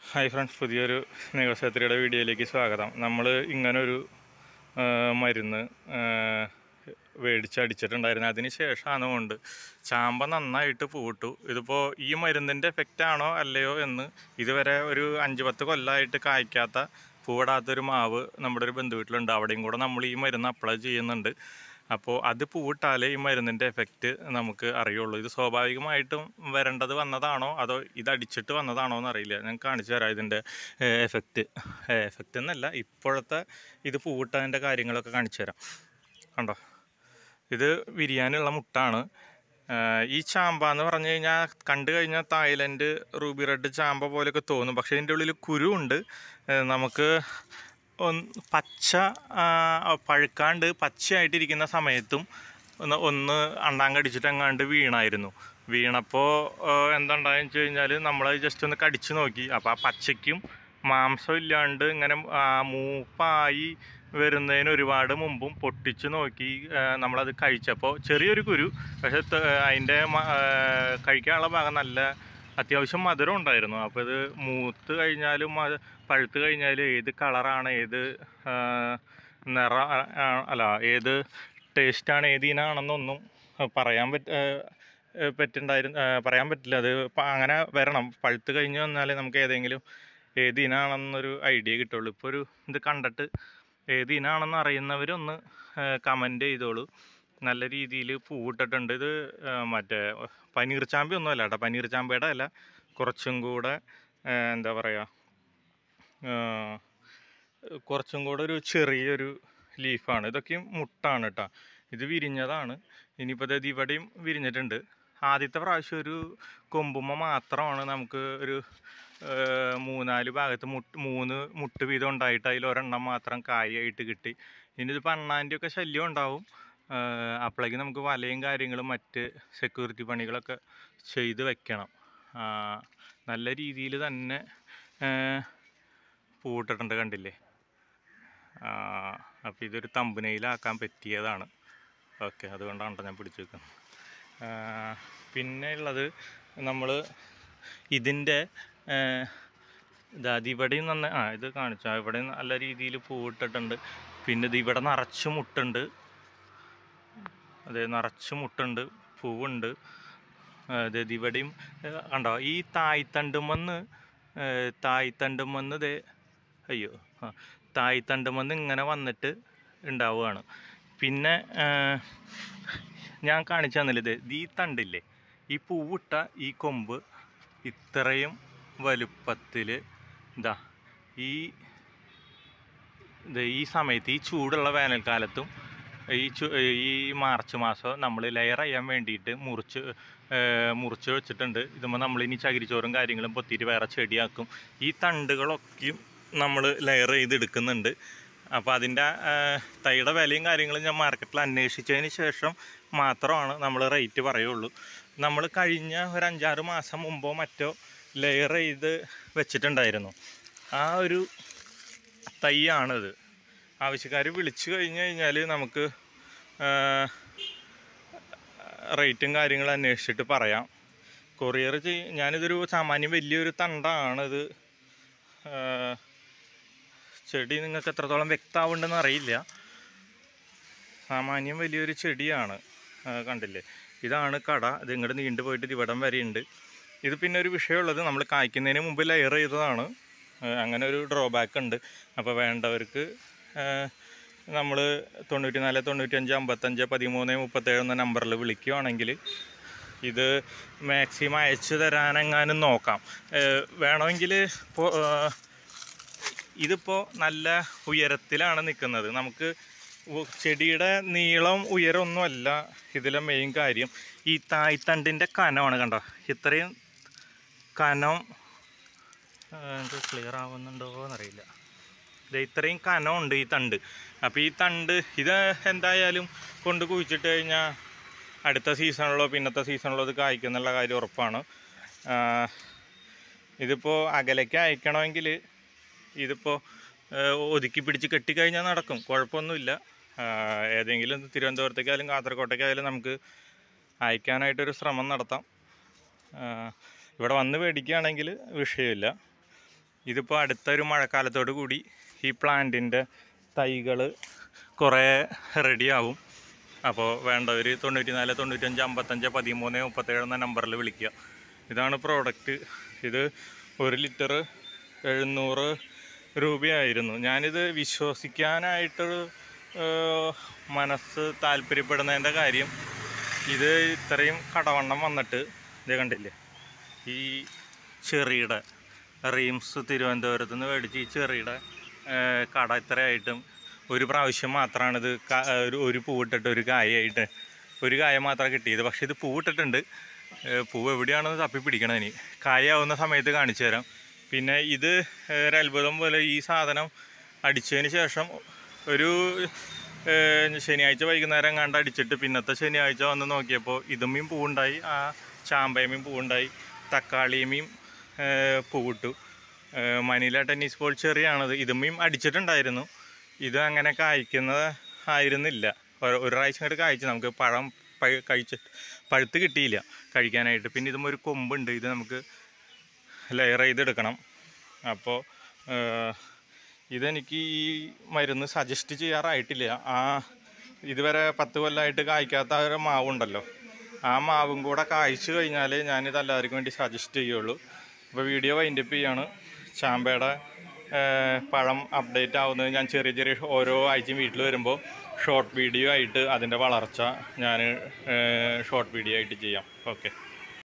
hi friends പുതിയൊരു നിയമസഭത്തിരിയുടെ വീഡിയോയിലേക്ക് സ്വാഗതം നമ്മൾ ഇങ്ങനൊരു ആ, മരുന്ന് ആ, മേടിച്ചടിച്ചിട്ടുണ്ടായിരുന്നു അതിന് ശേഷമാണ് കൊണ്ട് ചാമ്പ നന്നായിട്ട് പൂവിട്ടു ഇതിപ്പോൾ ഈ മരുന്നിൻ്റെ എഫക്റ്റ് ആണോ അല്ലയോ എന്ന് ഇതുവരെ ഒരു അഞ്ച് പത്ത് കൊല്ലമായിട്ട് കായ്ക്കാത്ത പൂവിടാത്തൊരു മാവ് നമ്മുടെ ഒരു ബന്ധുവീട്ടിലുണ്ട് അവിടെയും കൂടെ നമ്മൾ ഈ മരുന്ന് അപ്ലൈ ചെയ്യുന്നുണ്ട് അപ്പോൾ അത് പൂവിട്ടാലേ ഈ മരുന്നിൻ്റെ എഫക്റ്റ് നമുക്ക് അറിയുള്ളൂ ഇത് സ്വാഭാവികമായിട്ടും വരേണ്ടത് വന്നതാണോ അതോ ഇത് അടിച്ചിട്ട് വന്നതാണോ എന്ന് അറിയില്ല ഞാൻ കാണിച്ചു തരാം ഇതിൻ്റെ എഫക്റ്റ് എഫക്റ്റ് എന്നല്ല ഇപ്പോഴത്തെ ഇത് പൂവിട്ടതിൻ്റെ കാര്യങ്ങളൊക്കെ കാണിച്ചു തരാം കണ്ടോ ഇത് വിരിയാനുള്ള മുട്ടാണ് ആഹ് ഈ ചാമ്പ എന്ന് പറഞ്ഞു കഴിഞ്ഞാൽ കണ്ടു കഴിഞ്ഞാൽ തായ്ലൻഡ് റൂബി റെഡ് ചാമ്പ പോലെയൊക്കെ തോന്നും പക്ഷേ ഇതിൻ്റെ ഉള്ളിൽ കുരുവുണ്ട് ആഹ് നമുക്ക് ഒന്ന് പച്ച ആഹ് പഴുക്കാണ്ട് പച്ചയായിട്ടിരിക്കുന്ന സമയത്തും ഒന്ന് ഒന്ന് അണ്ണാങ്കടിച്ചിട്ട് എങ്ങാണ്ട് വീണായിരുന്നു വീണപ്പോൾ എന്തുണ്ടായെന്ന് വെച്ച് കഴിഞ്ഞാൽ നമ്മൾ ജസ്റ്റ് ഒന്ന് കടിച്ചു നോക്കി അപ്പോൾ ആ പച്ചയ്ക്കും മാംസം ഇല്ലാണ്ട് ഇങ്ങനെ ആ, മൂപ്പായി വരുന്നതിന് ഒരുപാട് മുമ്പും പൊട്ടിച്ച് നോക്കി ആ, നമ്മളത് കഴിച്ചപ്പോൾ ചെറിയൊരു കുരു പക്ഷെ ത- അതിൻ്റെ മ- ആ, കഴിക്കാനുള്ള ഭാഗം നല്ല അത്യാവശ്യം മധുരം ഉണ്ടായിരുന്നു അപ്പോൾ ഇത് മൂത്ത് കഴിഞ്ഞാലും അത് പഴുത്ത് കഴിഞ്ഞാലും ഏത് കളറാണ് ഏത് ആ, നിറ ആ, അല്ല ഏത് ടേസ്റ്റാണ് ഏത് ഇനാണെന്നൊന്നും പറയാൻ പറ്റ പറ്റുണ്ടായിരുന്നു പറയാൻ പറ്റില്ല അത് പ- അങ്ങനെ വരണം പഴുത്ത് കഴിഞ്ഞ് വന്നാലേ നമുക്ക് ഏതെങ്കിലും ഏത് ഇനാണെന്നൊരു ഐഡിയ കിട്ടുള്ളൂ ഇപ്പോൾ ഒരു ഇത് കണ്ടിട്ട് ഏത് ഇനാണെന്ന് അറിയുന്നവരൊന്ന് കമൻറ്റ് ചെയ്തോളൂ നല്ല രീതിയിൽ പൂവിട്ടിട്ടുണ്ട് ഇത് ആ, മറ്റേ പനീർ ചാമ്പി ഒന്നും അല്ല കേട്ടോ പനീർ ചാമ്പയുടെ അല്ല കുറച്ചും കൂടെ ആ, എന്താ പറയുക ആ, കുറച്ചും കൂടെ ഒരു ചെറിയൊരു ലീഫാണ് ഇതൊക്കെയും മുട്ടാണ് കേട്ടോ ഇത് വിരിഞ്ഞതാണ് ഇനിയിപ്പോൾ ഇത് ഇവിടെയും വിരിഞ്ഞിട്ടുണ്ട് ആദ്യത്തെ പ്രാവശ്യം ഒരു കൊമ്പുമ്മ മാത്രമാണ് നമുക്ക് ഒരു ആ, മൂന്നാല് ഭാഗത്ത് മുട്ട് മൂന്ന് മുട്ട് വീതം ഉണ്ടായിട്ട് അതിൽ ഒരെണ്ണം മാത്രം കായായിട്ട് കിട്ടി ഇനി ഇത് പണ്ണാൻ്റെയൊക്കെ ശല്യം ഉണ്ടാവും ആ, അപ്പോഴേക്കും നമുക്ക് വലയും കാര്യങ്ങളും മറ്റ് സെക്യൂരിറ്റി പണികളൊക്കെ ചെയ്ത് വെക്കണം ആ, നല്ല രീതിയിൽ തന്നെ ആ, പൂവിട്ടിട്ടുണ്ട് കണ്ടില്ലേ അപ്പോൾ ഇതൊരു തമ്പനയിലാക്കാൻ പറ്റിയതാണ് ഓക്കെ അതുകൊണ്ടാണ് ട്ടോ ഞാൻ പിടിച്ചു വെക്കുന്നത് പിന്നെ ഉള്ളത് നമ്മൾ ഇതിൻ്റെ ഇതാ ഇവിടെയും നന്ന ആ ഇത് കാണിച്ചു ഇവിടെ നല്ല രീതിയിൽ പൂവിട്ടിട്ടുണ്ട് പിന്നെ ഇത് ഇവിടെ നിറച്ച് മുട്ടുണ്ട് അതെ നിറച്ച് മുട്ടുണ്ട് പൂവുണ്ട് അതായത് ഇവിടെയും ഏ, കണ്ടോ ഈ തായ്തണ്ടുമെന്ന് തായ്തണ്ടുമെന്ന് ദേ അയ്യോ ആ തായ്തണ്ടുമെന്ന് ഇങ്ങനെ വന്നിട്ട് ഉണ്ടാവുകയാണ് പിന്നെ ആ, ഞാൻ കാണിച്ചു തന്നില്ല ഇത് ഈ തണ്ടില്ലേ ഈ പൂവിട്ട ഈ കൊമ്പ് ഇത്രയും വലുപ്പത്തിൽ ഇതാ ഈ ഇത് ഈ സമയത്ത് ഈ ചൂടുള്ള വേനൽക്കാലത്തും ഈ ചു ഈ മാർച്ച് മാസം നമ്മൾ ലെയർ ചെയ്യാൻ വേണ്ടിയിട്ട് മുറിച്ച് ഏർ മുറിച്ച് വെച്ചിട്ടുണ്ട് ഇതുമ്പോൾ നമ്മളിനി ചകിരിച്ചോറും കാര്യങ്ങളും പൊത്തിയിട്ട് വേറെ ചെടിയാക്കും ഈ തണ്ടുകളൊക്കെയും നമ്മൾ ലെയർ ചെയ്തെടുക്കുന്നുണ്ട് അപ്പോൾ അതിൻ്റെ തൈയുടെ വിലയും കാര്യങ്ങളും ഞാൻ മാർക്കറ്റിൽ അന്വേഷിച്ചതിന് ശേഷം മാത്രമാണ് നമ്മൾ റേറ്റ് പറയുള്ളൂ നമ്മൾ കഴിഞ്ഞ ഒരു അഞ്ചാറ് മാസം മുമ്പോ മറ്റോ ലെയർ ചെയ്ത് വെച്ചിട്ടുണ്ടായിരുന്നു ആ ഒരു തൈയാണിത് ആവശ്യക്കാർ വിളിച്ചു കഴിഞ്ഞ് കഴിഞ്ഞാൽ നമുക്ക് റേറ്റും കാര്യങ്ങളും അന്വേഷിച്ചിട്ട് പറയാം കൊറിയർ ചെയ് ഞാനിതൊരു സാമാന്യം വലിയൊരു തണ്ടാണിത് ആ, ചെടി നിങ്ങൾക്ക് എത്രത്തോളം വ്യക്തമാവുണ്ടെന്ന് അറിയില്ല സാമാന്യം വലിയൊരു ചെടിയാണ് ആ, കണ്ടില്ലേ ഇതാണ് കട ഇത് ഇങ്ങോട്ട് നീണ്ടു പോയിട്ട് ഇത് ഇവിടം വരെയുണ്ട് ഇത് പിന്നെ ഒരു വിഷയമുള്ളത് നമ്മൾ കായ്ക്കുന്നതിന് മുമ്പ് ലെയർ ചെയ്തതാണ് ആ, അങ്ങനെ ഒരു ഡ്രോബാക്ക് ഉണ്ട് അപ്പോൾ വേണ്ടവർക്ക് നമ്മൾ തൊണ്ണൂറ്റി നാല് തൊണ്ണൂറ്റഞ്ച് അമ്പത്തഞ്ച് പതിമൂന്ന് മുപ്പത്തേഴ് എന്ന നമ്പറിൽ വിളിക്കുകയാണെങ്കിൽ ഇത് മാക്സിമം അയച്ചു തരാനെങ്ങാനും നോക്കാം ആ, വേണമെങ്കിൽ ഇപ്പോൾ ഇതിപ്പോൾ നല്ല ഉയരത്തിലാണ് നിൽക്കുന്നത് നമുക്ക് ഉ- ചെടിയുടെ നീളം ഉയരമൊന്നുമല്ല ഇതിലെ മെയിൻ കാര്യം ഈ തായ്തണ്ടിൻ്റെ കനമാണ് കണ്ടോ ഇത്രയും കനം ക്ലിയർ ആവുന്നുണ്ടോ എന്നറിയില്ല ഇത് ഇത്രയും കനമുണ്ട് ഈ തണ്ട് അപ്പോൾ ഈ തണ്ട് ഇത് എന്തായാലും കൊണ്ട് കുഴിച്ചിട്ട് കഴിഞ്ഞാൽ അടുത്ത സീസണിലോ പിന്നത്തെ സീസണിലോ ഇത് കായ്ക്കുന്നുള്ള കാര്യം ഉറപ്പാണ് ആ, ഇതിപ്പോൾ അകലേക്ക് അയക്കണമെങ്കിൽ ഇതിപ്പോൾ ഒതുക്കി പിടിച്ച് കെട്ടിക്കഴിഞ്ഞാൽ നടക്കും കുഴപ്പമൊന്നുമില്ല ആ, ഏതെങ്കിലും തിരുവനന്തപുരത്തേക്കായാലും കാസർഗോട്ടേക്കായാലും നമുക്ക് അയക്കാനായിട്ടൊരു ശ്രമം നടത്താം ആ, ഇവിടെ വന്ന് മേടിക്കുകയാണെങ്കിൽ വിഷയമില്ല ഇതിപ്പോൾ അടുത്തൊരു മഴക്കാലത്തോട് കൂടി ഈ പ്ലാന്റിൻ്റെ തൈകൾ കുറേ റെഡിയാവും അപ്പോൾ വേണ്ടവർ തൊണ്ണൂറ്റി നാല് തൊണ്ണൂറ്റഞ്ച് അമ്പത്തഞ്ച് പതിമൂന്ന് മുപ്പത്തേഴ് എന്ന നമ്പറിൽ വിളിക്കുക ഇതാണ് പ്രോഡക്റ്റ് ഇത് ഒരു ലിറ്റർ എഴുന്നൂറ് രൂപയായിരുന്നു ഞാനിത് വിശ്വസിക്കാനായിട്ട് ഏഹ്, മനസ്സ് താല്പര്യപ്പെടുന്നതിൻ്റെ കാര്യം ഇത് ഇത്രയും കടവണ്ണം വന്നിട്ട് ഇത് കണ്ടില്ലേ ഈ ചെറിയുടെ റീംസ് തിരുവനന്തപുരത്ത് നിന്ന് മേടിച്ച് ഈ ചെറിയുടെ ഏഹ്, കട ഇത്രയായിട്ടും ഒരു പ്രാവശ്യം മാത്രമാണ് ഇത് ക- ഒരു ഒരു പൂവിട്ടിട്ട് ഒരു കായായിട്ട് ഒരു കായ മാത്രമേ കിട്ടിയത് പക്ഷേ ഇത് പൂവിട്ടിട്ടുണ്ട് ഏഹ്, പൂവ് എവിടെയാണെന്ന് തപ്പി പിടിക്കണം ഇനി കായാവുന്ന സമയത്ത് കാണിച്ചു തരാം പിന്നെ ഇത് ഏഹ്, ഒരു അത്ഭുതം പോലെ ഈ സാധനം അടിച്ചതിന് ശേഷം ഒരു ഏഹ്, ശനിയാഴ്ച വൈകുന്നേരം കണ്ട് അടിച്ചിട്ട് പിന്നത്തെ ശനിയാഴ്ച വന്ന് നോക്കിയപ്പോൾ ഇതുമ്മയും പൂവുണ്ടായി ആ ചാമ്പയമയും പൂവുണ്ടായി തക്കാളിയമ്മയും ഏഹ്, പൂവിട്ടു ഏഹ്, മനില ടെന്നീസ് ബോൾ ചെറിയാണത് ഇതുമ്മയും അടിച്ചിട്ടുണ്ടായിരുന്നു ഇത് അങ്ങനെ കായ്ക്കുന്നത് ആയിരുന്നില്ല ഒരു ഒരു പ്രാവശ്യം കൂടി കായ്ച്ചു നമുക്ക് പഴം പഴ- കഴിച്ചിട്ട് പഴുത്ത് കിട്ടിയില്ല കഴിക്കാനായിട്ട് പിന്നെ ഇതും ഒരു കൊമ്പുണ്ട് ഇത് നമുക്ക് ലെയർ ചെയ്തെടുക്കണം അപ്പോൾ ഇതെനിക്ക് ഈ മരുന്ന് സജസ്റ്റ് ചെയ്യാറായിട്ടില്ല ആ ഇതുവരെ പത്ത് കൊല്ലമായിട്ട് കായ്ക്കാത്ത ഒരു മാവുണ്ടല്ലോ ആ മാവും കൂടെ കായ്ച്ചു കഴിഞ്ഞാൽ ഞാനിത് എല്ലാവർക്കും വേണ്ടി സജസ്റ്റ് ചെയ്യുള്ളൂ അപ്പോൾ വീഡിയോ വൈൻഡപ്പ് ചെയ്യാണ് ചാമ്പയുടെ ഏഹ്, പഴം അപ്ഡേറ്റ് ആവുന്നത് ഞാൻ ചെറിയ ചെറിയ ഓരോ ആഴ്ചയും വീട്ടിൽ വരുമ്പോൾ ഷോർട്ട് വീഡിയോ ആയിട്ട് അതിൻ്റെ വളർച്ച ഞാൻ ഷോർട്ട് വീഡിയോ ആയിട്ട് ചെയ്യാം ഓക്കെ